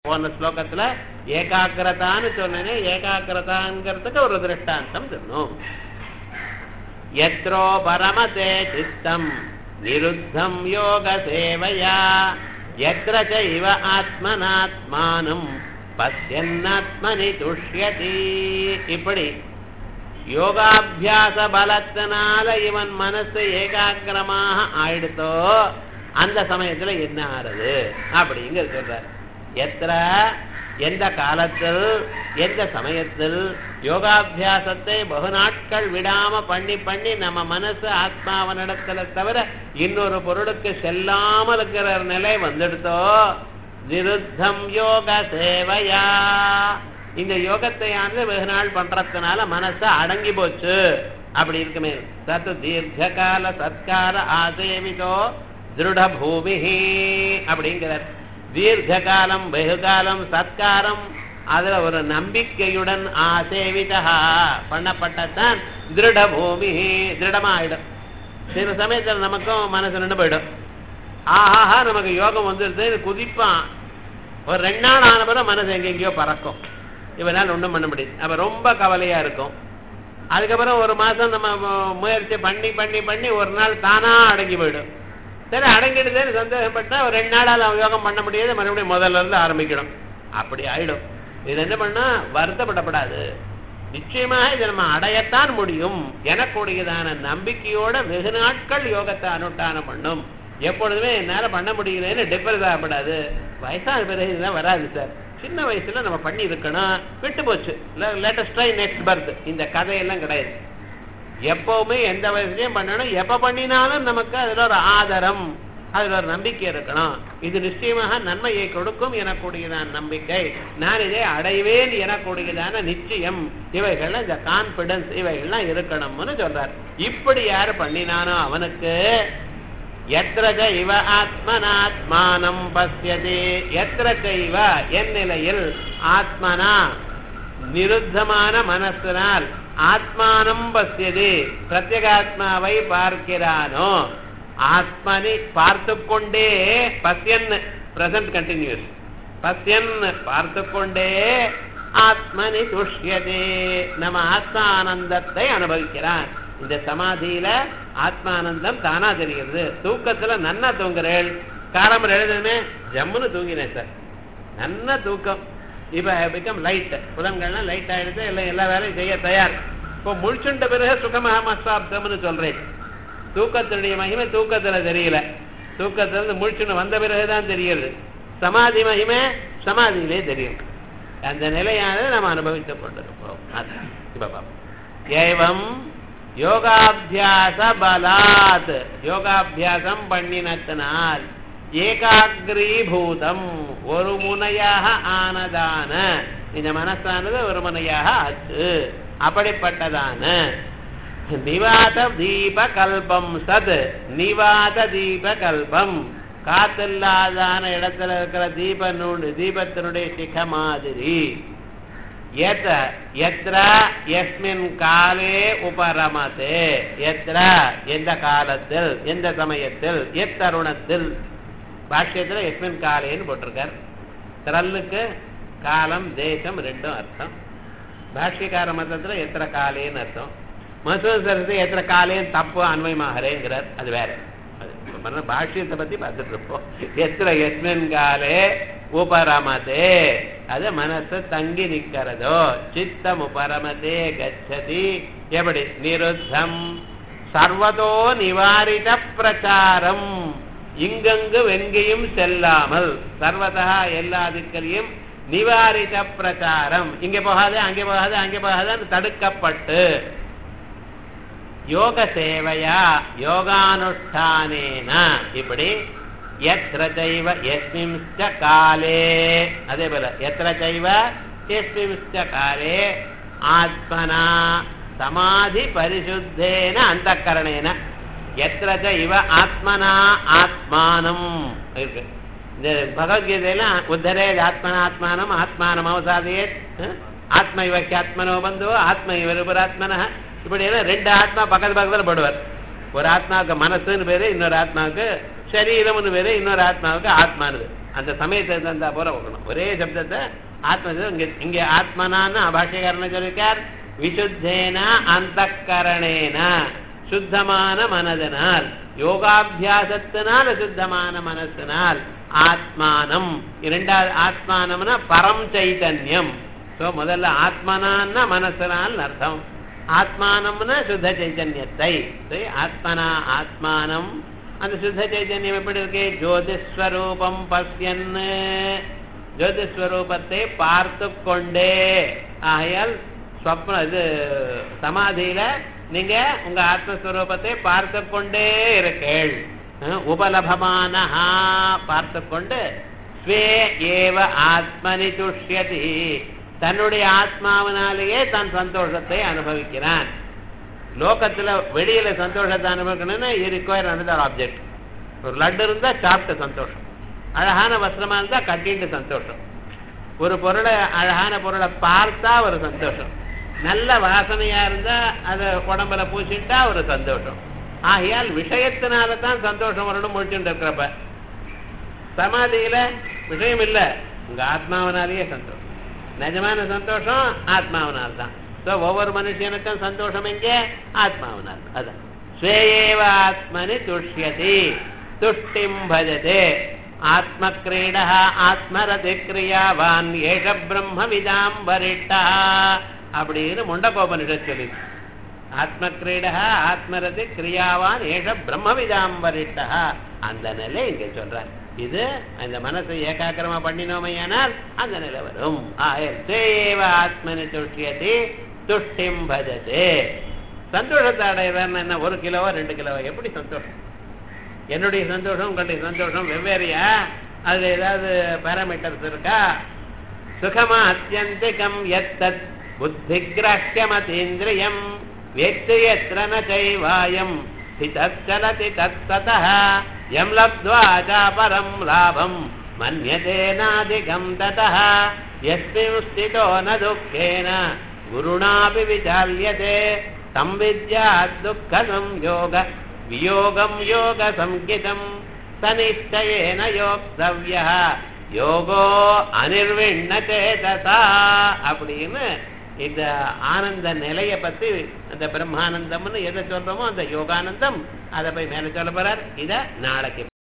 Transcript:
போன ஸ்லோகத்துல ஏகாகிரதான்னு சொன்னேனே ஏகாகிரதாங்கிறதுக்கு ஒரு திருஷ்டாந்தம் சொன்னோம் எத்ரோ பரமதே சித்தம் நிருத்தம் யோக சேவையா எத்திர இவ ஆத்மனாத்மானம் பசியன்னாத்மனி துஷ்யதி இப்படி யோகாபியாச பலத்தினால இவன் மனசு ஏகாகிரமாக ஆயிடுத்தோ அந்த சமயத்துல என்ன ஆறுது அப்படிங்கிற சொல்றார் எத்திர எந்த காலத்தில் எந்த சமயத்தில் யோகாபியாசத்தை பகு நாட்கள் விடாம பண்ணி பண்ணி நம்ம மனசு ஆத்மாவனிடத்துல தவிர இன்னொரு பொருளுக்கு செல்லாமல் இருக்கிற நிலை வந்துடுத்தோ நிருத்தம் யோக சேவையா இந்த யோகத்தையானது வெகு நாள் பண்றதுனால மனசு அடங்கி போச்சு அப்படி இருக்குமே சத்து தீர்க்க கால சத்கார ஆசேவிதோ திருட பூமி அப்படிங்கிறார் தீர்க்க காலம் வெகுகாலம் சத்காரம் அதுல ஒரு நம்பிக்கையுடன் ஆசேவிதா பண்ணப்பட்டதான் திருட பூமி திருடமாயிடும் சில சமயத்தில் நமக்கும் மனசு நின்று போயிடும் ஆஹாஹா நமக்கு யோகம் வந்துருது குதிப்பான் ஒரு ரெண்டு நாள் ஆன பிறகு மனசு எங்கெங்கேயோ பறக்கும் இவனால் ஒன்றும் பண்ண முடியாது அப்ப ரொம்ப கவலையா இருக்கும் அதுக்கப்புறம் ஒரு மாசம் நம்ம முயற்சி பண்ணி பண்ணி பண்ணி ஒரு நாள் தானா அடங்கி போயிடும் சரி அடங்கிடுதுன்னு சந்தேகப்பட்டா ஒரு ரெண்டு நாளால் அவன் யோகம் பண்ண முடியாது மறுபடியும் முதல்ல இருந்து ஆரம்பிக்கணும் அப்படி ஆயிடும் இது என்ன பண்ணா வருத்தப்படப்படாது நிச்சயமாக இதை நம்ம அடையத்தான் முடியும் எனக்கூடியதான நம்பிக்கையோட வெகு நாட்கள் யோகத்தை அனுஷ்டானம் பண்ணும் எப்பொழுதுமே என்னால பண்ண முடியலன்னு டிஃபரன்ஸ் ஆகப்படாது வயசான பிறகு இதெல்லாம் வராது சார் சின்ன வயசுல நம்ம பண்ணி இருக்கணும் விட்டு போச்சு லேட்டஸ்ட் ட்ரை நெக்ஸ்ட் பர்த் இந்த கதையெல்லாம் கிடையாது எப்பவுமே எந்த வயசுலயும் பண்ணணும் எப்ப பண்ணினாலும் நமக்கு அதுல ஒரு ஆதரம் அதுல ஒரு நம்பிக்கை இருக்கணும் இது நிச்சயமாக நன்மையை கொடுக்கும் எனக்கூடியதான நம்பிக்கை நான் இதை அடைவேன் எனக்கூடியதான நிச்சயம் இவைகள்லாம் இந்த கான்பிடன்ஸ் இவைகள்லாம் இருக்கணும்னு சொல்றார் இப்படி யாரு பண்ணினானோ அவனுக்கு எத்திரஜ இவ ஆத்மனாத்மானம் பசியது எத்திரஜ இவ என் நிலையில் ஆத்மனா நிருத்தமான மனசினால் ஆத்மானம் பசியது பிரத்யேகாத்மாவை பார்க்கிறானோ ஆத்மனி பார்த்து கொண்டே பசியன் பிரசன்ட் கண்டினியூஸ் பசியன் பார்த்து கொண்டே ஆத்மனி துஷ்யதே நம்ம ஆத்மானந்தத்தை அனுபவிக்கிறான் இந்த சமாதியில ஆத்மானந்தம் தானா தெரிகிறது தூக்கத்துல நன்னா தூங்குறேன் காரம் எழுதுமே ஜம்முன்னு தூங்கினேன் சார் நல்ல தூக்கம் இப்ப பிகம் லைட் புதன்கள்லாம் லைட் ஆயிடுது எல்லாம் எல்லா வேலையும் செய்ய தயார் இப்போ முழிச்சுண்ட பிறகு சுகமஹமஸ்தாப்தம்னு சொல்றேன் தூக்கத்தினுடைய மகிமை தூக்கத்துல தெரியல தூக்கத்துல இருந்து முழிச்சுன்னு வந்த பிறகுதான் தெரியுது சமாதி மகிமை சமாதியிலே தெரியும் அந்த நிலையானது நம்ம அனுபவித்துக் கொண்டிருப்போம் இப்ப பாப்போம் ஏவம் யோகாபியாச பலாத் யோகாபியாசம் பண்ணினத்தினால் ஏகாகிரீபூதம் ஒரு முனையாக ஆனதான இந்த மனசானது ஒரு முனையாக ஆச்சு அப்படிப்பட்டதான நிவாத தீப கல்பம் சத் நிவாத தீப கல்பம் காத்தில்லாதான இடத்துல இருக்கிற தீப நூல் தீபத்தினுடைய சிக மாதிரி எஸ்மின் காலே உபரமதே எத்திர எந்த காலத்தில் எந்த சமயத்தில் எத்தருணத்தில் பாஷ்யத்தில் எஸ்மின் காலேன்னு போட்டிருக்கார் திரல்லுக்கு காலம் தேசம் ரெண்டும் அர்த்தம் பாஷ்யக்கார மதத்தில் எத்தனை காலேன்னு அர்த்தம் மசூர் சரத்து எத்தனை காலேன்னு தப்பு அன்வயமாகிறேங்கிறார் அது வேற பாஷ்யத்தை பத்தி பார்த்துட்டு இருப்போம் எத்தனை எஸ்மின் காலே உபரமதே அது மனசு தங்கி நிக்கிறதோ சித்தம் உபரமதே கச்சதி எப்படி நிருத்தம் சர்வதோ நிவாரித பிரச்சாரம் இங்கங்கு வெங்கையும் செல்லாமல் சர்வதா எல்லா திக்கலையும் நிவாரித பிரச்சாரம் இங்க போகாது அங்கே போகாது அங்கே போகாது தடுக்கப்பட்டு யோக சேவையா யோகானுஷ்டானேன இப்படி எத்திர செய்வ எஸ்மிம்ஸ்ட காலே அதே போல எத்திர செய்வ எஸ்மிம்ஸ்ட காலே ஆத்மனா சமாதி பரிசுத்தேன அந்த கரணேன எத்திர இவ ஆத்மனா ஆத்மானம் இருக்கு இந்த பகவத்கீதையில உத்தரே ஆத்மனாத்மானம் ஆத்மானம் அவசாதையே ஆத்ம இவக்கு ஆத்மனோ பந்தோ ஆத்ம இவர் உபராத்மன இப்படி ரெண்டு ஆத்மா பக்கத்து பக்கத்தில் போடுவார் ஒரு ஆத்மாவுக்கு மனசுன்னு பேரு இன்னொரு ஆத்மாவுக்கு சரீரம்னு பேரு இன்னொரு ஆத்மாவுக்கு ஆத்மானது அந்த சமயத்துக்கு தந்தா போல வைக்கணும் ஒரே சப்தத்தை ஆத்ம இங்க இங்க ஆத்மனான்னு பாஷ்யக்காரன் சொல்லியிருக்கார் விசுத்தேன அந்த கரணேன சுத்தமான மனதனால் யோகாபியாசத்தினால் சுத்தமான மனசினால் ஆத்மானம் இரண்டாவது ஆத்மானம்னா பரம் சைதன்யம் சோ முதல்ல ஆத்மனான்னா மனசனால் அர்த்தம் ஆத்மானம்னா சுத்த சைதன்யத்தை சரி, ஆத்மனா ஆத்மானம் அந்த சுத்த சைதன்யம் எப்படி இருக்கு ஜோதிஸ்வரூபம் பசியன்னு ஜோதிஸ்வரூபத்தை பார்த்து கொண்டே ஆகையால் ஸ்வப்ன இது சமாதியில நீங்க உங்க ஆத்மஸ்வரூபத்தை பார்த்து கொண்டே இருக்கேள் உபலபமானஹா பார்த்து கொண்டு ஸ்வே ஏவ ஆத்மனி துஷ்யதி தன்னுடைய ஆத்மாவினாலேயே தன் சந்தோஷத்தை அனுபவிக்கிறான் லோகத்துல வெளியில சந்தோஷத்தை அனுபவிக்கணும்னா இது ரிக்வயர் அனதர் ஆப்ஜெக்ட் ஒரு லட்டு இருந்தா சாப்பிட்ட சந்தோஷம் அழகான வஸ்திரமா இருந்தா கட்டிட்டு சந்தோஷம் ஒரு பொருளை அழகான பொருளை பார்த்தா ஒரு சந்தோஷம் நல்ல வாசனையா இருந்தா அதை உடம்புல பூசிட்டா ஒரு சந்தோஷம் ஆகையால் விஷயத்தினால தான் சந்தோஷம் வரணும் முடிச்சுட்டு இருக்கிறப்ப சமாதியில விஷயம் இல்ல உங்க ஆத்மாவனாலேயே சந்தோஷம் நிஜமான சந்தோஷம் ஆத்மாவனால் தான் So, ஒவ்வொரு மனுஷனுக்கும் சந்தோஷம் எங்கே ஆத்மாவனால் அதான் ஸ்வேயேவ ஆத்மனி துஷ்யதி துஷ்டிம் பஜதே ஆத்மக்ரீடா ஆத்மரதி கிரியாவான் ஏஷ பிரம்ம விதாம் வரிட்டா அப்படின்னு முண்டகோபனிஷத் சொல்லி ஆத்மக்ரீடா ஆத்மரதி கிரியாவான் ஏஷ பிரம்மவிதாம் வரிட்டா அந்த நிலை இங்க சொல்ற இது அந்த மனசை ஏகாக்கிரமா பண்ணினோமையானால் அந்த நிலை வரும் சேவ ஆத்மனி துஷ்யதி துஷ்டிம் பஜதே சந்தோஷத்தை அடையதான் என்ன ஒரு கிலோவா ரெண்டு கிலோவா எப்படி சந்தோஷம் என்னுடைய சந்தோஷம் உங்களுடைய சந்தோஷம் வெவ்வேறையா அதுல ஏதாவது பேராமீட்டர்ஸ் இருக்கா சுகமா அத்தியந்திகம் எத்தத் புத்திகிராஹ்யமதீந்திரியம் வேத்து எத்திர ந சைவாயம் ஸ்திதச்சலதி தத்சதः யம் லப்த்வா சாபரம் லாபம் மன்யதே நாதிகம் ததः யஸ்மின் ஸ்திதோ ந துக்கேன குருணாபி விசால்யதே தம் வித்யாத் துக்க சம்யோக வியோகம் யோக சங்கிதம் சனிஷ்டயேன யோக்தவ்யா யோகோ அனிர்விண்ண சேதசா அப்படின்னு இந்த ஆனந்த நிலைய பத்தி அந்த பிரம்மானந்தம்னு எதை சொல்றோமோ அந்த யோகானந்தம் அதை போய் மேல சொல்ல போறார் இத நாளைக்கு